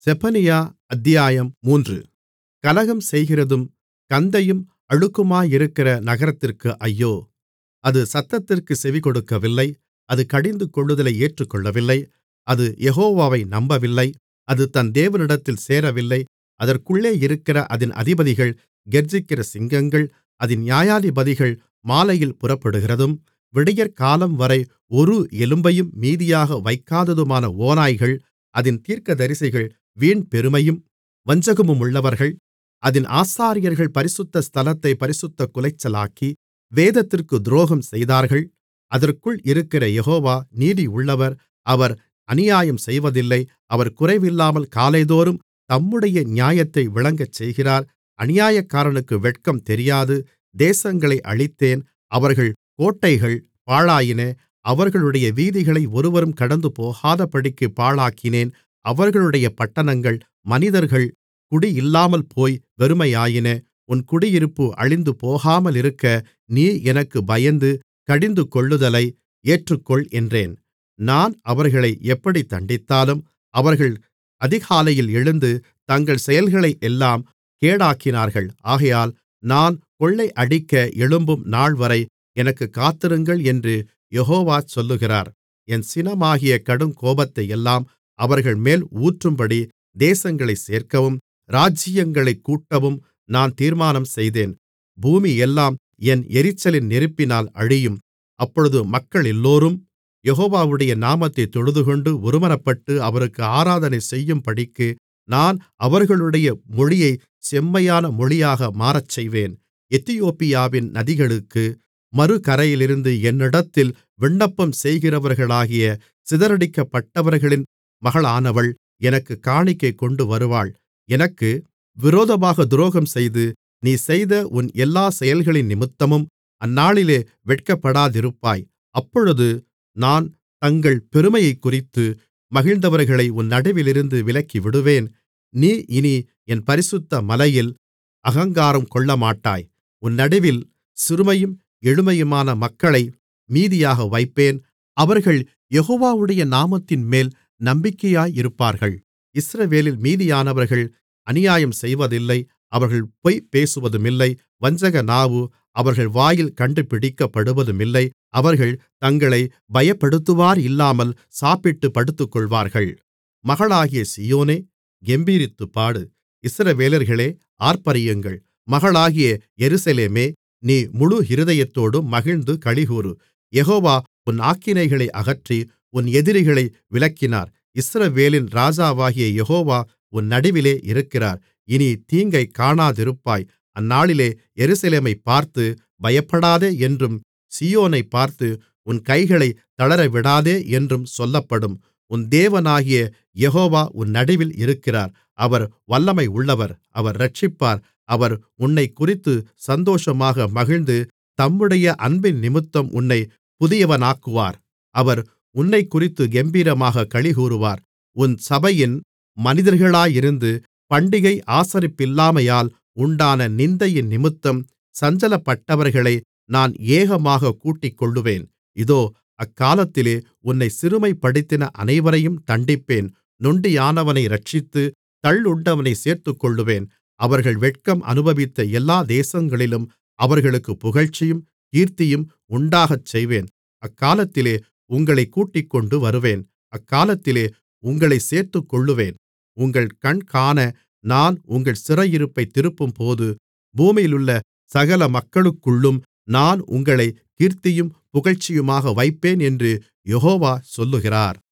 செபனியா அத்தியாயம் மூன்று கலகம் செய்கிறதும் கந்தையும் அழுக்குமாயிருக்கிற நகரத்திற்கு ஐயோ அது சத்தத்திற்குச் செவிகொடுக்கவில்லை அது கடிந்துகொள்ளுதலை ஏற்றுக்கொள்ளவில்லை அது யெகோவாவை நம்பவில்லை அது தன் தேவனிடத்தில் சேரவில்லை அதற்குள்ளே இருக்கிற அதின் அதிபதிகள் கெர்ச்சிக்கிற சிங்கங்கள் அதின் நியாயாதிபதிகள் மாலையில் புறப்படுகிறதும் விடியற்காலம்வரை ஒரு எலும்பையும் மீதியாக வைக்காததுமான ஓநாய்கள் அதின் தீர்க்கதரிசிகள் வீண் பெருமையும் வஞ்சகமுமுள்ளவர்கள் அதின் ஆசாரியர்கள் பரிசுத்த ஸ்தலத்தைப் பரிசுத்தக் குலைச்சலாக்கி வேதத்திற்குத் துரோகம் செய்தார்கள் அதற்குள் இருக்கிற யெகோவா நீதியுள்ளவர் அவர் அநியாயம் செய்வதில்லை அவர் குறைவில்லாமல் காலைதோறும் தம்முடைய நியாயத்தை விளங்கச்செய்கிறார் அநியாயக்காரனுக்கு வெட்கம் தெரியாது தேசங்களை அழித்தேன் அவர்கள் கோட்டைகள் பாழாயின அவர்களுடைய வீதிகளை ஒருவரும் கடந்துபோகாதபடிக்குப் பாழாக்கினேன் அவர்களுடைய பட்டணங்கள் மனிதர்கள் குடியில்லாமல்போய் வெறுமையாயின உன் குடியிருப்பு அழிந்து போகாமலிருக்க நீ எனக்குப் பயந்து கடிந்துகொள்ளுதலை ஏற்றுக்கொள் என்றேன் நான் அவர்களை எப்படித் தண்டித்தாலும் அவர்கள் அதிகாலையில் எழுந்து தங்கள் செயல்களையெல்லாம் கேடாக்கினார்கள் ஆகையால் நான் கொள்ளையடிக்க எழும்பும் நாள்வரை எனக்குக் காத்திருங்கள் என்று யெகோவா சொல்லுகிறார் என் சினமாகிய கடுங்கோபத்தையெல்லாம் அவர்கள்மேல் ஊற்றும்படி தேசங்களைச் சேர்க்கவும் ராஜ்ஜியங்களைக் கூட்டவும் நான் தீர்மானம் செய்தேன் பூமியெல்லாம் என் எரிச்சலின் நெருப்பினால் அழியும் அப்பொழுது மக்களெல்லோரும் யெகோவாவுடைய நாமத்தைத் தொழுதுகொண்டு ஒருமனப்பட்டு அவருக்கு ஆராதனை செய்யும்படிக்கு நான் அவர்களுடைய மொழியைச் செம்மையான மொழியாக மாறச்செய்வேன் எத்தியோப்பியாவின் நதிகளுக்கு மறுகரையிலிருந்து என்னிடத்தில் விண்ணப்பம் செய்கிறவர்களாகிய சிதறடிக்கப்பட்டவர்களின் மகளானவள் எனக்குக் காணிக்கை கொண்டு வருவாள் எனக்கு விரோதமாகத் துரோகம்செய்து நீ செய்த உன் எல்லா செயல்களினிமித்தமும் அந்நாளிலே வெட்கப்படாதிருப்பாய் அப்பொழுது நான் தங்கள் பெருமையைக்குறித்து மகிழ்ந்தவர்களை உன் நடுவிலிருந்து விலக்கிவிடுவேன் நீ இனி என் பரிசுத்த மலையில் அகங்காரம் கொள்ளமாட்டாய் உன் நடுவில் சிறுமையும் எளிமையுமான மக்களை மீதியாக வைப்பேன் அவர்கள் யெகோவாவுடைய நாமத்தின்மேல் நம்பிக்கையாயிருப்பார்கள் இஸ்ரவேலில் மீதியானவர்கள் அநியாயம் செய்வதில்லை அவர்கள் பொய் பேசுவதுமில்லை வஞ்சக நாவு அவர்கள் வாயில் கண்டுபிடிக்கப்படுவதுமில்லை அவர்கள் தங்களைப் பயப்படுத்துவாரில்லாமல் சாப்பிட்டுப் படுத்துக்கொள்வார்கள் மகளாகிய சீயோனே கெம்பீரித்துப் பாடு இஸ்ரவேலர்களே ஆர்ப்பரியுங்கள் மகளாகிய எருசலேமே நீ முழு இருதயத்தோடும் மகிழ்ந்து களிகூரு யெகோவா உன் ஆக்கினைகளை அகற்றி உன் எதிரிகளை விலக்கினார் இஸ்ரவேலின் ராஜாவாகிய யெகோவா உன் நடுவிலே இருக்கிறார் இனி தீங்கைக் காணாதிருப்பாய் அந்நாளிலே எருசலேமைப் பார்த்து பயப்படாதே என்றும் சீயோனைப் பார்த்து உன் கைகளைத் தளரவிடாதே என்றும் சொல்லப்படும் உன் தேவனாகிய யெகோவா உன் நடுவில் இருக்கிறார் அவர் வல்லமை உள்ளவர் அவர் இரட்சிப்பார் அவர் உன்னைக்குறித்து சந்தோஷமாக மகிழ்ந்து தம்முடைய அன்பினிமித்தம் உன்னைப் புதியவனாக்குவார் அவர் உன்னைக்குறித்து கெம்பீரமாகக் களிகூருவார் உன் சபையின் மனிதர்களாயிருந்து பண்டிகை ஆசரிப்பில்லாமையால் உண்டான நிந்தையினிமித்தம் சஞ்சலப்பட்டவர்களை நான் ஏகமாகக் கூட்டிக்கொள்ளுவேன் இதோ அக்காலத்திலே உன்னைச் சிறுமைப்படுத்தின அனைவரையும் தண்டிப்பேன் நொண்டியானவனை இரட்சித்து தள்ளுண்டவனைச் சேர்த்துக்கொள்ளுவேன் அவர்கள் வெட்கம் அனுபவித்த எல்லா தேசங்களிலும் அவர்களுக்குப் புகழ்ச்சியும் கீர்த்தியும் உண்டாகச்செய்வேன் அக்காலத்திலே உங்களைக் கூட்டிக்கொண்டு வருவேன் அக்காலத்திலே உங்களைச் சேர்த்துக்கொள்ளுவேன் உங்கள் கண் காண நான் உங்கள் சிறையிருப்பைத் திருப்பும்போது பூமியிலுள்ள சகல மக்களுக்குள்ளும் நான் உங்களைக் கீர்த்தியும் புகழ்ச்சியுமாக வைப்பேன் என்று யெகோவா சொல்லுகிறார்